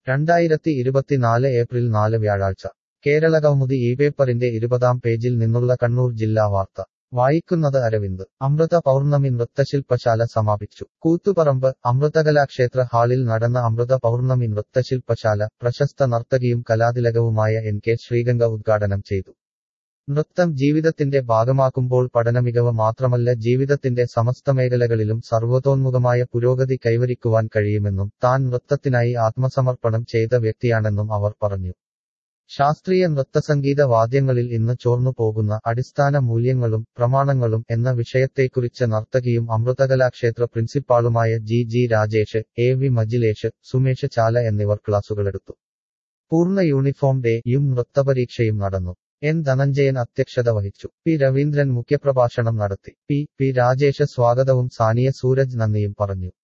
രണ്ടായിരത്തി ഇരുപത്തിനാല് ഏപ്രിൽ നാല് വ്യാഴാഴ്ച കേരളകൗമുദി ഈ പേപ്പറിന്റെ ഇരുപതാം പേജിൽ നിന്നുള്ള കണ്ണൂർ ജില്ലാ വാർത്ത വായിക്കുന്നത് അരവിന്ദ് അമൃത പൗർണമി നൃത്തശില്പശാല സമാപിച്ചു കൂത്തുപറമ്പ് അമൃതകലാക്ഷേത്ര ഹാളിൽ നടന്ന അമൃത പൗർണമി നൃത്തശില്പശാല പ്രശസ്ത നർത്തകിയും കലാതിലകവുമായ എൻ കെ ശ്രീഗംഗ ഉദ്ഘാടനം ചെയ്തു നൃത്തം ജീവിതത്തിന്റെ ഭാഗമാക്കുമ്പോൾ പഠനമികവ് മാത്രമല്ല ജീവിതത്തിന്റെ സമസ്ത മേഖലകളിലും സർവതോന്മുഖമായ പുരോഗതി കൈവരിക്കുവാൻ കഴിയുമെന്നും താൻ നൃത്തത്തിനായി ആത്മസമർപ്പണം ചെയ്ത വ്യക്തിയാണെന്നും അവർ പറഞ്ഞു ശാസ്ത്രീയ നൃത്തസംഗീത വാദ്യങ്ങളിൽ ഇന്ന് ചോർന്നു പോകുന്ന അടിസ്ഥാന മൂല്യങ്ങളും പ്രമാണങ്ങളും എന്ന വിഷയത്തെക്കുറിച്ച് നർത്തകിയും അമൃതകലാക്ഷേത്ര പ്രിൻസിപ്പാളുമായ G G Rajesh A V Majilesh Sumesh Chala എന്നിവർ ക്ലാസുകളെടുത്തു പൂർണ്ണ യൂണിഫോം ഡേ യും നൃത്തപരീക്ഷയും നടന്നു എൻ ധനഞ്ജയൻ അധ്യക്ഷത വഹിച്ചു പി രവീന്ദ്രൻ മുഖ്യപ്രഭാഷണം നടത്തി പി പി രാജേഷ് സ്വാഗതവും സാനിയ സൂരജ് നന്ദിയും പറഞ്ഞു